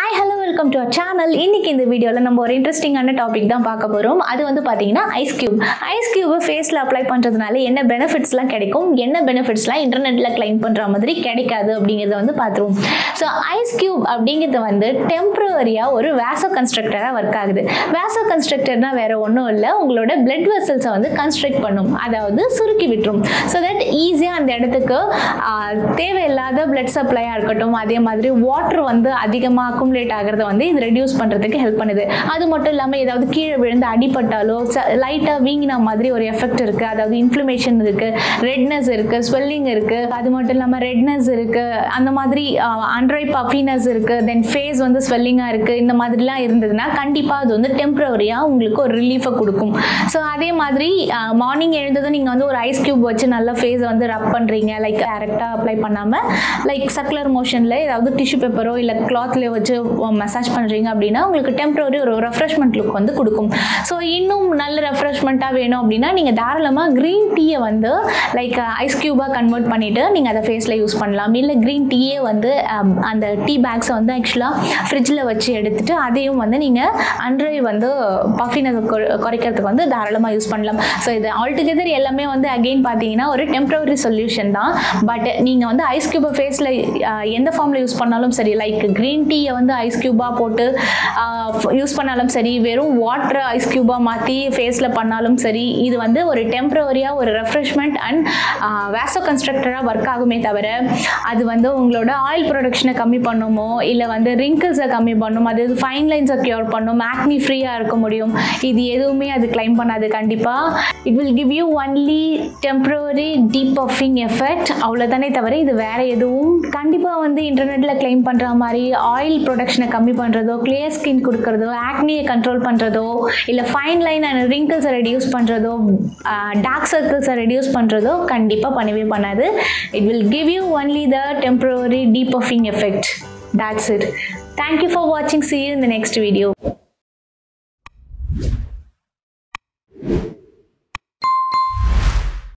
hi hello welcome to our channel இன்னைக்கு இந்த வீடியோவில் நம்ம ஒரு இன்ட்ரெஸ்டிங்கான டாபிக் தான் பார்க்க போகிறோம் அது வந்து பார்த்தீங்கன்னா ஐஸ் கியூப் ஐஸ் கியூப் ஃபேஸில் அப்ளை பண்ணுறதுனால என்ன பெனிஃபிட்ஸ்லாம் கிடைக்கும் என்ன பெனிஃபிட்ஸ்லாம் இன்டர்நெட்டில் கிளைம் பண்ணுற மாதிரி கிடைக்காது அப்படிங்கிறத வந்து பார்த்துருவோம் ஸோ ஐஸ் கியூப் அப்படிங்கிறது வந்து டெம்பரரியாக ஒரு வேசோ கன்ஸ்ட்ரக்டராக ஒர்க் ஆகுது வேசோ கன்ஸ்ட்ரக்டர்னா வேற ஒன்றும் இல்லை உங்களோட பிளட் வெசல்ஸை வந்து கன்ஸ்ட்ரக்ட் பண்ணும் அதாவது சுருக்கி விட்டுரும் ஸோ தட் ஈஸியாக அந்த இடத்துக்கு ஆஹ், தேவையில்லாத பிளட் சப்ளையாக இருக்கட்டும் அதே மாதிரி வாட்டர் வந்து அதிகமாக அக்குமுலேட் ஆகிறத வந்து இது ரெடியூஸ் பண்ணுறதுக்கு ஹெல்ப் பண்ணுது அது மட்டும் இல்லாமல் ஏதாவது கீழே விழுந்து அடிபட்டாலோ லைட்டாக வீங்கின மாதிரி ஒரு எஃபெக்ட் இருக்குது அதாவது இன்ஃப்ளமேஷன் இருக்குது ரெட்னஸ் இருக்குது ஸ்வெல்லிங் இருக்குது அது மட்டும் இல்லாமல் ரெட்னஸ் இருக்குது அந்த மாதிரி அண்ட்ரை பஃபினஸ் இருக்குது தென் ஃபேஸ் வந்து ஸ்வெல்லிங்காக இருக்குது இந்த மாதிரிலாம் இருந்ததுன்னா கண்டிப்பாக அது வந்து டெம்பரரியாக உங்களுக்கு ஒரு ரிலீஃபை கொடுக்கும் ஸோ அதே மாதிரி மார்னிங் எழுந்ததும் நீங்கள் வந்து ஒரு ஐஸ் கியூப் வச்சு நல்லா ஃபேஸை வந்து ரப் பண்ணுறீங்க லைக் டேரெக்டாக அப்ளை பண்ணாமல் லைக் சர்க்குலர் மோஷனில் ஏதாவது டிஷ்யூ பேப்பரோ இல்லை கிளாத்லேயோ வச்சு மசாஜ் பண்ணுறீங்க அப்படின்னா உங்களுக்கு டெம்பரரி ஒரு ரெஃப்ரெஷ்மெண்ட் லுக் வந்து கொடுக்கும் ஸோ இன்னும் நல்ல ரெஃப்ரெஷ்மெண்ட்டாக வேணும் அப்படின்னா நீங்கள் தாராளமாக க்ரீன் டீயை வந்து லைக் ஐஸ் க்யூபாக கன்வெர்ட் பண்ணிவிட்டு நீங்கள் அதை ஃபேஸில் யூஸ் பண்ணலாம் இல்லை க்ரீன் டீயே வந்து um, அந்த டீ பேக்ஸை வந்து ஆக்சுவலாக ஃப்ரிட்ஜில் வச்சு எடுத்துட்டு அதையும் வந்து நீங்கள் அன்றை வந்து பஃபினஸ் குறைக்கிறதுக்கு வந்து தாராளமாக யூஸ் பண்ணலாம் ஸோ இது ஆல்டுகெதர் எல்லாமே வந்து அகெயின் பார்த்தீங்கன்னா ஒரு டெம்பரரி சொல்யூஷன் தான் பட் நீங்கள் வந்து ஐஸ் க்யூபை ஃபேஸில் எந்த ஃபார்மில் யூஸ் பண்ணாலும் சரி லைக் க்ரீன் டீயை வந்து ஐஸ் க்யூபாக போட்டு யூஸ் பண்ணாலும் சரி வெறும் வாட்டரை ஐஸ் க்யூபாக மாற்றி ஃபேஸில் பண்ணாலும் சரி இது வந்து ஒரு டெம்பரரியாக ஒரு ரெஃப்ரெஷ்மெண்ட் அண்ட் வேசோ கன்ஸ்ட்ரக்டராக ஒர்க் ஆகுமே தவிர அது வந்து உங்களோட ஆயில் ப்ரொடக்ஷனை கம்மி பண்ணுமோ இல்லை வந்து ரிங்கிள்ஸை கம்மி பண்ணும் அது ஃபைன் லைன்ஸை க்யூர் பண்ணும் ஆக்னி ஃப்ரீயாக இருக்க முடியும் இது எதுவுமே அது கிளைம் பண்ணாது கண்டிப்பாக it will give you only temporary depuffing effect அவ்வளோதானே தவிர இது வேற எதுவும் கண்டிப்பாக வந்து இன்டர்நெட்டில் கிளைம் பண்ணுற மாதிரி ஆயில் ப்ரொடக்ஷனை கம்மி பண்ணுறதோ கிளியர் ஸ்கின் கொடுக்கறதோ ஆக்னியை கண்ட்ரோல் பண்ணுறதோ இல்லை ஃபைன் லைன் அண்ட் ரிங்கிள்ஸை ரெடியூஸ் பண்ணுறதோ டார்க் சர்க்கிள்ஸை ரெடியூஸ் பண்ணுறதோ கண்டிப்பாக பண்ணவே பண்ணாது it will give you only the temporary depuffing effect that's it thank you for watching see you in the next video